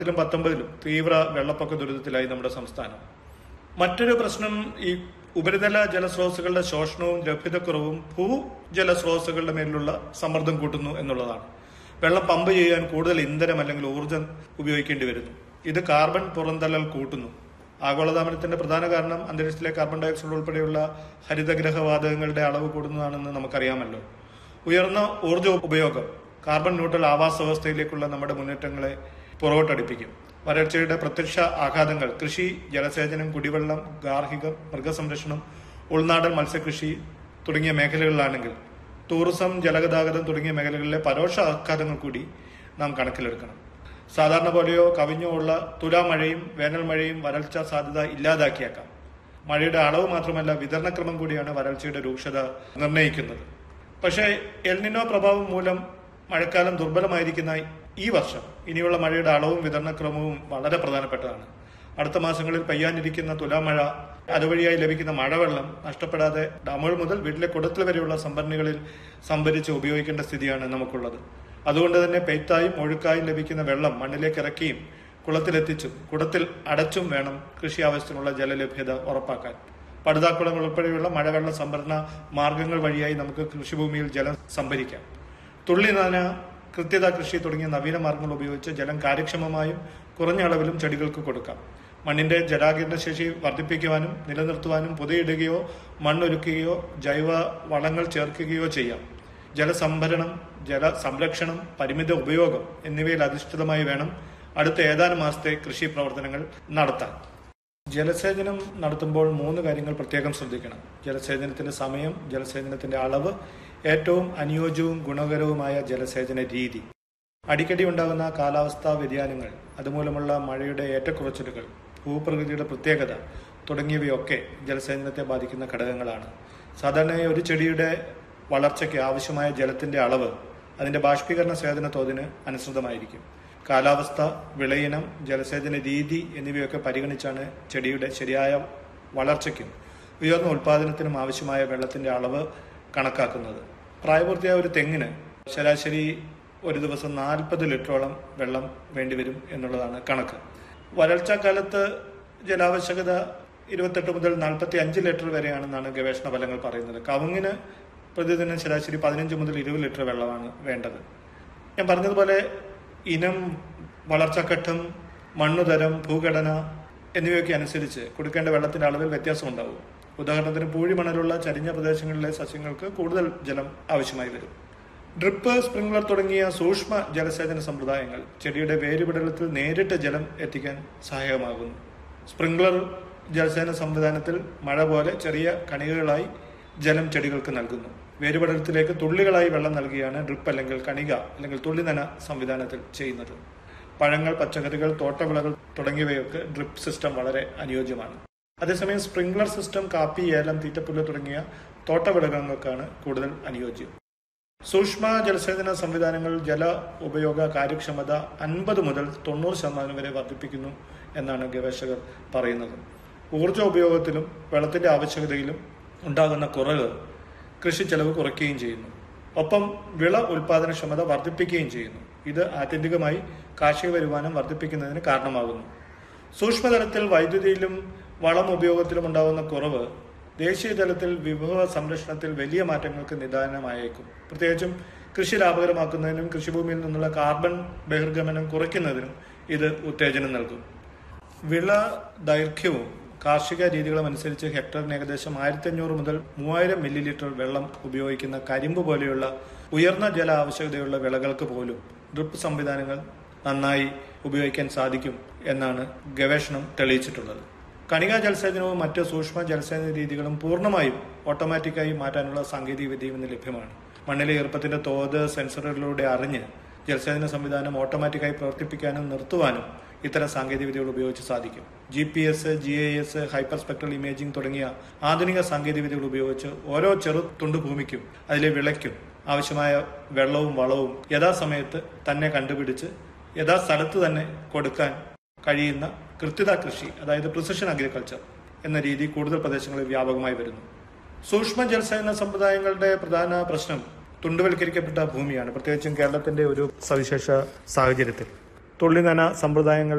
ിലും പത്തൊമ്പതിലും തീവ്ര വെള്ളപ്പൊക്ക ദുരിതത്തിലായി നമ്മുടെ സംസ്ഥാനം മറ്റൊരു പ്രശ്നം ഈ ഉപരിതല ജലസ്രോതസ്സുകളുടെ ശോഷണവും ലഭ്യതക്കുറവും ഭൂജലസ്രോതസ്സുകളുടെ മേലുള്ള സമ്മർദ്ദം കൂട്ടുന്നു എന്നുള്ളതാണ് വെള്ളം പമ്പ് ചെയ്യാൻ കൂടുതൽ ഇന്ധനം അല്ലെങ്കിൽ ഊർജ്ജം ഉപയോഗിക്കേണ്ടി വരുന്നു ഇത് കാർബൺ പുറന്തള്ളൽ കൂട്ടുന്നു ആഗോളതാപനത്തിന്റെ പ്രധാന കാരണം അന്തരീക്ഷത്തിലെ കാർബൺ ഡയോക്സൈഡ് ഉൾപ്പെടെയുള്ള ഹരിതഗ്രഹ വാതകങ്ങളുടെ അളവ് കൂടുന്നതാണെന്ന് നമുക്കറിയാമല്ലോ ഉയർന്ന ഊർജ്ജ ഉപയോഗം കാർബൺ ന്യൂട്രൽ ആവാസ വ്യവസ്ഥയിലേക്കുള്ള നമ്മുടെ മുന്നേറ്റങ്ങളെ പുറകോട്ടടിപ്പിക്കും വരൾച്ചയുടെ പ്രത്യക്ഷ ആഘാതങ്ങൾ കൃഷി ജലസേചനം കുടിവെള്ളം ഗാർഹികം മൃഗസംരക്ഷണം ഉൾനാടൻ മത്സ്യകൃഷി തുടങ്ങിയ മേഖലകളിലാണെങ്കിൽ ടൂറിസം ജലഗതാഗതം തുടങ്ങിയ മേഖലകളിലെ പരോക്ഷ ആഘാതങ്ങൾ കൂടി നാം കണക്കിലെടുക്കണം സാധാരണ പോലെയോ കവിഞ്ഞോ ഉള്ള തുലാമഴയും വേനൽ മഴയും വരൾച്ച സാധ്യത ഇല്ലാതാക്കിയേക്കാം മഴയുടെ അളവ് മാത്രമല്ല വിതരണക്രമം കൂടിയാണ് വരൾച്ചയുടെ രൂക്ഷത നിർണ്ണയിക്കുന്നത് പക്ഷേ എൽനിനോ പ്രഭാവം മൂലം മഴക്കാലം ദുർബലമായിരിക്കുന്ന ഈ വർഷം ഇനിയുള്ള മഴയുടെ അളവും വിതരണക്രമവും വളരെ പ്രധാനപ്പെട്ടതാണ് അടുത്ത മാസങ്ങളിൽ പെയ്യാനിരിക്കുന്ന തുലാമഴ അതുവഴിയായി ലഭിക്കുന്ന മഴവെള്ളം നഷ്ടപ്പെടാതെ ഡാമുകൾ മുതൽ വീട്ടിലെ കുടത്തിൽ വരെയുള്ള സംഭരണികളിൽ സംഭരിച്ച് ഉപയോഗിക്കേണ്ട സ്ഥിതിയാണ് നമുക്കുള്ളത് അതുകൊണ്ട് തന്നെ പെയ്ത്തായും ഒഴുക്കായും ലഭിക്കുന്ന വെള്ളം മണ്ണിലേക്ക് ഇറക്കിയും കുളത്തിലെത്തിച്ചും കുടത്തിൽ അടച്ചും വേണം കൃഷി ആവശ്യത്തിനുള്ള ജലലഭ്യത ഉറപ്പാക്കാൻ പടുതാക്കുളങ്ങൾ ഉൾപ്പെടെയുള്ള മഴവെള്ള സംഭരണ മാർഗങ്ങൾ വഴിയായി നമുക്ക് കൃഷിഭൂമിയിൽ ജലം സംഭരിക്കാം തുള്ളി നന കൃത്യത കൃഷി തുടങ്ങിയ നവീന മാർഗങ്ങൾ ഉപയോഗിച്ച് ജലം കാര്യക്ഷമമായും കുറഞ്ഞ അളവിലും ചെടികൾക്ക് കൊടുക്കാം മണ്ണിന്റെ ജലാകീർണ ശേഷി വർദ്ധിപ്പിക്കുവാനും നിലനിർത്തുവാനും പുതയിടുകയോ മണ്ണൊരുക്കുകയോ ജൈവ വളങ്ങൾ ചേർക്കുകയോ ചെയ്യാം ജലസംഭരണം ജല സംരക്ഷണം പരിമിത ഉപയോഗം എന്നിവയിൽ അധിഷ്ഠിതമായി വേണം അടുത്ത ഏതാനും മാസത്തെ കൃഷി പ്രവർത്തനങ്ങൾ നടത്താൻ ജലസേചനം നടത്തുമ്പോൾ മൂന്ന് കാര്യങ്ങൾ പ്രത്യേകം ശ്രദ്ധിക്കണം ജലസേചനത്തിന്റെ സമയം ജലസേചനത്തിന്റെ അളവ് ഏറ്റവും അനുയോജ്യവും ഗുണകരവുമായ ജലസേചന രീതി അടിക്കടി ഉണ്ടാകുന്ന കാലാവസ്ഥാ വ്യതിയാനങ്ങൾ അതുമൂലമുള്ള മഴയുടെ ഏറ്റക്കുറച്ചിലുകൾ ഭൂപ്രകൃതിയുടെ പ്രത്യേകത തുടങ്ങിയവയൊക്കെ ജലസേചനത്തെ ബാധിക്കുന്ന ഘടകങ്ങളാണ് സാധാരണയായി ഒരു ചെടിയുടെ വളർച്ചയ്ക്ക് ആവശ്യമായ ജലത്തിന്റെ അളവ് അതിന്റെ ബാഷ്പീകരണ സേചന തോതിന് അനുസൃതമായിരിക്കും കാലാവസ്ഥ വിളയിനം ജലസേചന രീതി എന്നിവയൊക്കെ പരിഗണിച്ചാണ് ചെടിയുടെ ശരിയായ വളർച്ചയ്ക്കും ഉയർന്ന ഉൽപാദനത്തിനും ആവശ്യമായ വെള്ളത്തിന്റെ അളവ് കണക്കാക്കുന്നത് പ്രായപൂർത്തിയായ ഒരു തെങ്ങിന് ശരാശരി ഒരു ദിവസം നാൽപ്പത് ലിറ്ററോളം വെള്ളം വേണ്ടിവരും എന്നുള്ളതാണ് കണക്ക് വരൾച്ച കാലത്ത് ജലാവശ്യകത ഇരുപത്തെട്ട് മുതൽ നാൽപ്പത്തി അഞ്ച് ലിറ്റർ വരെയാണെന്നാണ് ഗവേഷണ ഫലങ്ങൾ പറയുന്നത് കവുങ്ങിന് പ്രതിദിനം ശരാശരി പതിനഞ്ച് മുതൽ ഇരുപത് ലിറ്റർ വെള്ളമാണ് വേണ്ടത് ഞാൻ പറഞ്ഞതുപോലെ ഇനം വളർച്ചാഘട്ടം മണ്ണുതരം ഭൂഘടന എന്നിവയൊക്കെ അനുസരിച്ച് കൊടുക്കേണ്ട വെള്ളത്തിന്റെ അളവിൽ വ്യത്യാസം ഉണ്ടാവും ഉദാഹരണത്തിന് പൂഴിമണലുള്ള ചരിഞ്ഞ പ്രദേശങ്ങളിലെ സസ്യങ്ങൾക്ക് കൂടുതൽ ജലം ആവശ്യമായി വരും ഡ്രിപ്പ് സ്പ്രിംഗ്ലർ തുടങ്ങിയ സൂക്ഷ്മ ജലസേചന സമ്പ്രദായങ്ങൾ ചെടിയുടെ വേരുപടലത്തിൽ നേരിട്ട് ജലം എത്തിക്കാൻ സഹായകമാകുന്നു സ്പ്രിംഗ്ലർ ജലസേചന സംവിധാനത്തിൽ മഴ പോലെ ചെറിയ കണികകളായി ജലം ചെടികൾക്ക് നൽകുന്നു വേരുപടലത്തിലേക്ക് തുള്ളികളായി വെള്ളം നൽകിയാണ് ഡ്രിപ്പ് അല്ലെങ്കിൽ കണിക അല്ലെങ്കിൽ തുള്ളിനന സംവിധാനത്തിൽ ചെയ്യുന്നത് പഴങ്ങൾ പച്ചക്കറികൾ തോട്ടവിളകൾ തുടങ്ങിയവയൊക്കെ ഡ്രിപ്പ് സിസ്റ്റം വളരെ അനുയോജ്യമാണ് അതേസമയം സ്പ്രിംഗ്ലർ സിസ്റ്റം കാപ്പി ഏലം തീറ്റപ്പുല്ല് തുടങ്ങിയ തോട്ടവിളകൾക്കാണ് കൂടുതൽ അനുയോജ്യം സൂക്ഷ്മ ജലസേചന സംവിധാനങ്ങൾ ജല ഉപയോഗ കാര്യക്ഷമത അൻപത് മുതൽ തൊണ്ണൂറ് ശതമാനം വരെ വർദ്ധിപ്പിക്കുന്നു എന്നാണ് ഗവേഷകർ പറയുന്നത് ഊർജ ഉപയോഗത്തിലും വെള്ളത്തിന്റെ ആവശ്യകതയിലും ഉണ്ടാകുന്ന കുറവ് കൃഷി ചെലവ് കുറയ്ക്കുകയും ചെയ്യുന്നു ഒപ്പം വിള ഉൽപാദനക്ഷമത വർദ്ധിപ്പിക്കുകയും ചെയ്യുന്നു ഇത് ആത്യന്തികമായി കാർഷിക വരുമാനം വർദ്ധിപ്പിക്കുന്നതിന് കാരണമാകുന്നു സൂക്ഷ്മതലത്തിൽ വൈദ്യുതിയിലും വളം ഉപയോഗത്തിലും ഉണ്ടാകുന്ന കുറവ് ദേശീയ തലത്തിൽ വിഭവ സംരക്ഷണത്തിൽ വലിയ മാറ്റങ്ങൾക്ക് നിദാനമായേക്കും പ്രത്യേകിച്ചും കൃഷി ലാഭകരമാക്കുന്നതിനും കൃഷിഭൂമിയിൽ നിന്നുള്ള കാർബൺ ബഹിർഗമനം കുറയ്ക്കുന്നതിനും ഇത് ഉത്തേജനം നൽകും വിള ദൈർഘ്യവും കാർഷിക രീതികളും അനുസരിച്ച് ഹെക്ടറിന് ഏകദേശം ആയിരത്തി അഞ്ഞൂറ് മുതൽ മൂവായിരം മില്ലി ലിറ്റർ വെള്ളം ഉപയോഗിക്കുന്ന കരിമ്പ് പോലെയുള്ള ഉയർന്ന ജല ആവശ്യകതയുള്ള വിളകൾക്ക് പോലും ഡ്രിപ്പ് സംവിധാനങ്ങൾ നന്നായി ഉപയോഗിക്കാൻ സാധിക്കും എന്നാണ് ഗവേഷണം തെളിയിച്ചിട്ടുള്ളത് കണികാ ജലസേചനവും മറ്റ് സൂക്ഷ്മ ജലസേചന രീതികളും പൂർണ്ണമായും ഓട്ടോമാറ്റിക്കായി മാറ്റാനുള്ള സാങ്കേതിക വിദ്യയും ഇന്ന് ലഭ്യമാണ് മണ്ണിലെ ഈർപ്പത്തിന്റെ തോത് സെൻസറുകളിലൂടെ അറിഞ്ഞ് ജലസേചന സംവിധാനം ഓട്ടോമാറ്റിക്കായി പ്രവർത്തിപ്പിക്കാനും നിർത്തുവാനും ഇത്തരം സാങ്കേതിക വിദ്യകൾ ഉപയോഗിച്ച് സാധിക്കും G P S G I S hyper spectral imaging തുടങ്ങിയ ആധുനിക സാങ്കേതിക വിദ്യകൾ ഉപയോഗിച്ച് ഓരോ ചെറു തുണ്ട് ഭൂമിക്കും അതിലെ വിളയ്ക്കും ആവശ്യമായ വെള്ളവും വളവും യഥാസമയത്ത് തന്നെ കണ്ടുപിടിച്ച് യഥാസ്ഥലത്ത് തന്നെ കൊടുക്കാൻ കഴിയുന്ന കൃത്യത കൃഷി അതായത് പ്രിസിഷൻ അഗ്രികൾച്ചർ എന്ന രീതി കൂടുതൽ പ്രദേശങ്ങളിൽ വ്യാപകമായി വരുന്നു സൂക്ഷ്മ ജലസേചന സമ്പ്രദായങ്ങളുടെ പ്രധാന പ്രശ്നം തുണ്ടുവൽക്കരിക്കപ്പെട്ട ഭൂമിയാണ് പ്രത്യേകിച്ചും കേരളത്തിന്റെ ഒരു സവിശേഷ സാഹചര്യത്തിൽ തുള്ളിനന സമ്പ്രദായങ്ങൾ